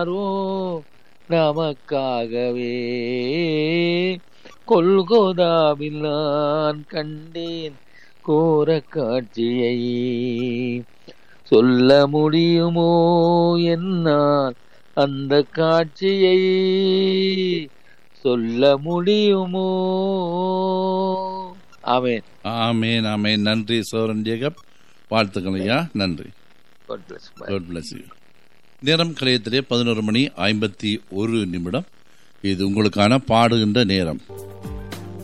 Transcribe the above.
யாரோ நமக்காகவே கொல்கோதாவில் நான் கண்டேன் கோர காட்சியை சொல்ல முடியுமோ என்னால் அந்த காட்சியை சொல்ல முடியுமோ ஆமென் ஆமேன் ஆமேன் நன்றி சோரன் ஜேகப் வாழ்த்துக்கள் ஐயா நன்றி God bless. Bye. God bless you. நேரம் கலையத்திலே பதினோரு மணி ஐம்பத்தி ஒரு நிமிடம் இது உங்களுக்கான பாடுகின்ற நேரம்